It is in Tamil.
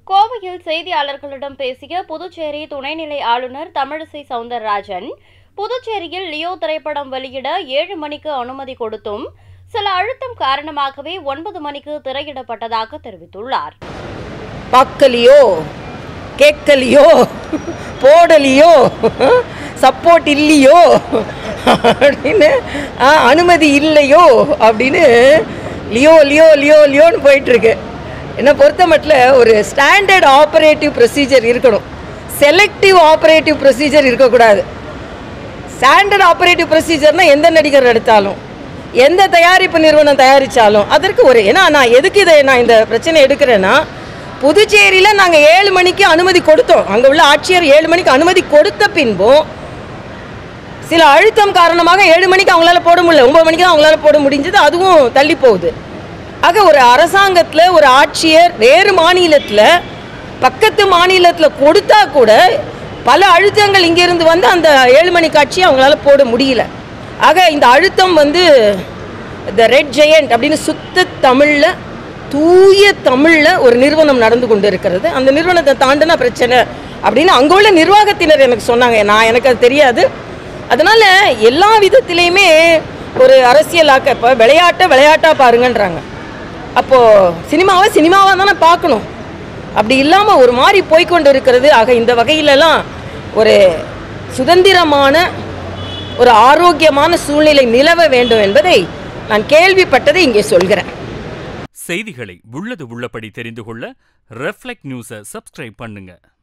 கோவையில் செய்தியாளர்களிடம் பேசிய புதுச்சேரி துணைநிலை ஆளுநர் தமிழிசை சவுந்தரராஜன் புதுச்சேரியில் லியோ திரைப்படம் வெளியிட ஏழு மணிக்கு அனுமதி கொடுத்தும் சில அழுத்தம் காரணமாகவே ஒன்பது மணிக்கு திரையிடப்பட்டதாக தெரிவித்துள்ளார் பார்க்கலையோ கேட்கலையோ போடலையோ சப்போர்ட் இல்லையோ அப்படின்னு ஆ, அனுமதி இல்லையோ அப்படின்னு லியோ லியோ லியோ லியோன்னு போயிட்டுருக்கு என்னை பொறுத்த மட்டும் ஒரு ஸ்டாண்டர்ட் ஆப்ரேட்டிவ் ப்ரொசீஜர் இருக்கணும் செலக்டிவ் ஆப்ரேட்டிவ் ப்ரொசீஜர் இருக்கக்கூடாது ஸ்டாண்டர்ட் ஆப்ரேட்டிவ் ப்ரொசீஜர்னா எந்த நடிகர் எடுத்தாலும் எந்த தயாரிப்பு நிறுவனம் தயாரித்தாலும் அதற்கு ஒரு ஏன்னா நான் எதுக்கு இதை நான் இந்த பிரச்சனை எடுக்கிறேன்னா புதுச்சேரியில் நாங்கள் ஏழு மணிக்கு அனுமதி கொடுத்தோம் அங்கே உள்ள ஆட்சியர் ஏழு மணிக்கு அனுமதி கொடுத்த பின்பும் சில அழுத்தம் காரணமாக ஏழு மணிக்கு அவங்களால போட முடியல ஒன்பது மணிக்கு தான் அவங்களால போட முடிஞ்சது அதுவும் தள்ளி போகுது ஆக ஒரு அரசாங்கத்தில் ஒரு ஆட்சியர் வேறு மாநிலத்தில் பக்கத்து மாநிலத்தில் கொடுத்தா கூட பல அழுத்தங்கள் இங்கிருந்து வந்து அந்த ஏழு மணி காட்சியை அவங்களால போட முடியல ஆக இந்த அழுத்தம் வந்து த ரெட் ஜெயண்ட் அப்படின்னு சுத்த தமிழில் தூய தமிழில் ஒரு நிறுவனம் நடந்து கொண்டு இருக்கிறது அந்த நிறுவனத்தை தாண்டின பிரச்சனை அப்படின்னு அங்கே உள்ள நிர்வாகத்தினர் எனக்கு சொன்னாங்க நான் எனக்கு அது தெரியாது அதனால் எல்லா விதத்திலையுமே ஒரு அரசியலாக்க இப்போ விளையாட்டை விளையாட்டாக பாருங்கன்றாங்க அப்போது சினிமாவை சினிமாவாக தானே பார்க்கணும் அப்படி இல்லாமல் ஒரு மாதிரி போய்க்கொண்டு இருக்கிறது ஆக இந்த வகையிலலாம் ஒரு சுதந்திரமான ஒரு ஆரோக்கியமான சூழ்நிலை நிலவ வேண்டும் என்பதை நான் கேள்விப்பட்டதை இங்கே சொல்கிறேன் செய்திகளை உள்ளது உள்ளபடி தெரிந்து கொள்ள ரெஃப்ளெக்ட் நியூஸை சப்ஸ்கிரைப் பண்ணுங்க